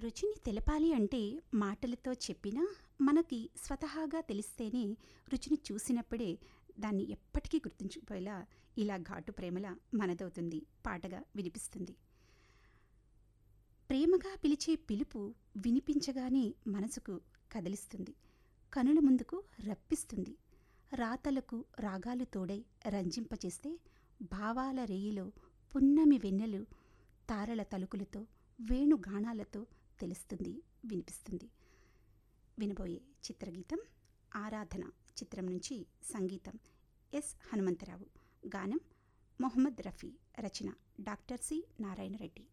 రుచిని తెలపాలి అంటే మాటలతో చెప్పినా మనకి స్వతహాగా తెలిస్తేనే రుచిని చూసినప్పుడే దాన్ని ఎప్పటికీ గుర్తుంచుకుపోయేలా ఇలా ఘాటు ప్రేమల మనదవుతుంది పాటగా వినిపిస్తుంది ప్రేమగా పిలిచే పిలుపు వినిపించగానే మనసుకు కదిలిస్తుంది కనుల ముందుకు రప్పిస్తుంది రాతలకు రాగాలు తోడై రంజింపచేస్తే భావాల రేయిలో పున్నమి వెన్నెలు తారల తలుకులతో వేణుగానాలతో తెలుస్తుంది వినిపిస్తుంది వినబోయే చిత్రగీతం ఆరాధన చిత్రం నుంచి సంగీతం ఎస్ హనుమంతరావు గానం మొహమ్మద్ రఫీ రచన డాక్టర్ సి నారాయణ రెడ్డి